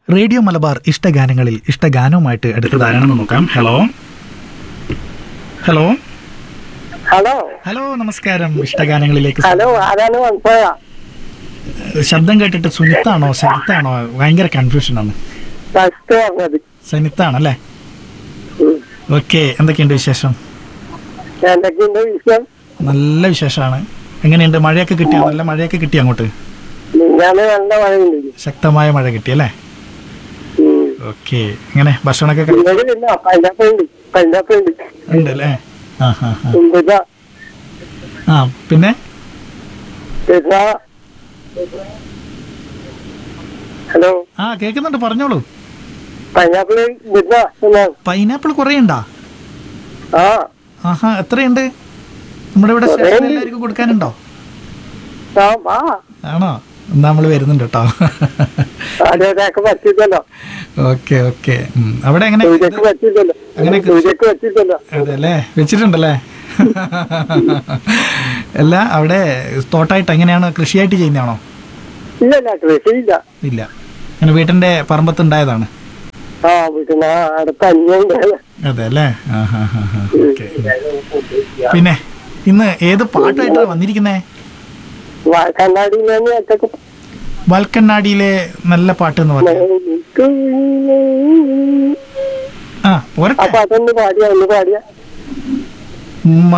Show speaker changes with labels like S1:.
S1: Radio Malabar ഇഷ്ടഗാനങ്ങളിൽ ഇഷ്ടഗാനവുമായിട്ട് അടുത്തതാരാണെന്ന് നോക്കാം hello hello
S2: hello
S1: hello നമസ്കാരം ഇഷ്ടഗാനങ്ങളിലേക്ക്
S2: hello ആരാണ് മനസ്സിലായ
S1: ശബ്ദം കേട്ടിട്ട് സുനിത്താണോ സരിത്താണോ ഭയങ്കര കൺഫ്യൂഷനാണ്
S2: ഫസ്റ്റ് പറഞ്ഞത്
S1: സനിത്താണല്ലേ
S2: ഉം.
S1: ഓക്കെ എന്തൊക്കെയുണ്ട് വിശേഷം
S2: എന്തൊക്കെയുണ്ട് വിഷയം
S1: നല്ല വിശേഷമാണ് എങ്ങനെയുണ്ട് മഴയൊക്കെ കിട്ടിയോ നല്ല മഴയൊക്കെ കിട്ടി അങ്ങോട്ട്
S2: നിങ്ങള് നല്ല മഴയുണ്ട്
S1: ശക്തമായ മഴ കിട്ടി അല്ലേ ഓക്കെ എങ്ങനെ ഭക്ഷണമൊക്കെ കഴി-
S2: നിങ്ങൾക്ക് പിന്നെ പൈനാപ്പിൾ ഉണ്ട് പൈനാപ്പിൾ ഉണ്ട്
S1: ഉണ്ട് അല്ലേ ആ ഹാ ഹാ
S2: പിന്നെ
S1: ആ പിന്നെ
S2: പിന്നെ ഹലോ
S1: ആ കേൾക്കുന്നുണ്ട് പറഞ്ഞോളൂ
S2: പൈനാപ്പിൾ പിന്നെ പിന്നെ
S1: പൈനാപ്പിൾ കുറേ ഉണ്ടാ
S2: ആ
S1: ആഹാ എത്രയുണ്ട് നമ്മുടെ ഇവിടെ
S2: കുറേ
S1: സ്റ്റേഷനിൽ
S2: ഉണ്ട്.
S1: എല്ലാവർക്കും കൊടുക്കാനുണ്ടോ
S2: ആ ആ
S1: ആണോ എന്നാ നമ്മൾ വരുന്നുണ്ട് കേട്ടോ
S2: അതൊക്കെ പറ്റില്ലല്ലോ
S1: ഓക്കെ ഓക്കെ അവിടെ എങ്ങനെ
S2: സൂര്യക്ക് പറ്റില്ലല്ലോ
S1: അങ്ങനെ
S2: സൂര്യക്ക് പറ്റില്ലല്ലോ
S1: അതെ അല്ലേ വെച്ചിട്ടുണ്ടല്ലേ അല്ല അവിടെ തോട്ടായിട്ട് എങ്ങനെയാണ് കൃഷിയായിട്ട് ചെയ്യുന്നതാണോ
S2: ഇല്ലല്ല കൃഷിയില്ല
S1: ഇല്ല അങ്ങനെ വീട്ടിന്റെ പറമ്പത്ത് ഉണ്ടായതാണ്
S2: ആ പിന്നെ ആ അടുത്ത അന്യുണ്ട്
S1: അതെ അല്ലേ ആ ഹാ ഹാ ഹാ ഓക്കെ പിന്നെ ഇന്ന് ഏത് പാട്ടായിട്ടാണ് വന്നിരിക്കുന്നേ
S2: കണ്ണാടിയിൽ തന്നെ ഒറ്റക്ക്
S1: വൽക്കണ്ണാടിയിലെ നല്ല പാട്ട് എന്ന് പറയാം ആ ഒരട്ടെ
S2: അപ്പൊ അതൊന്ന് പാടിയ ഒന്ന് പാടിയ
S1: ഉമ്മ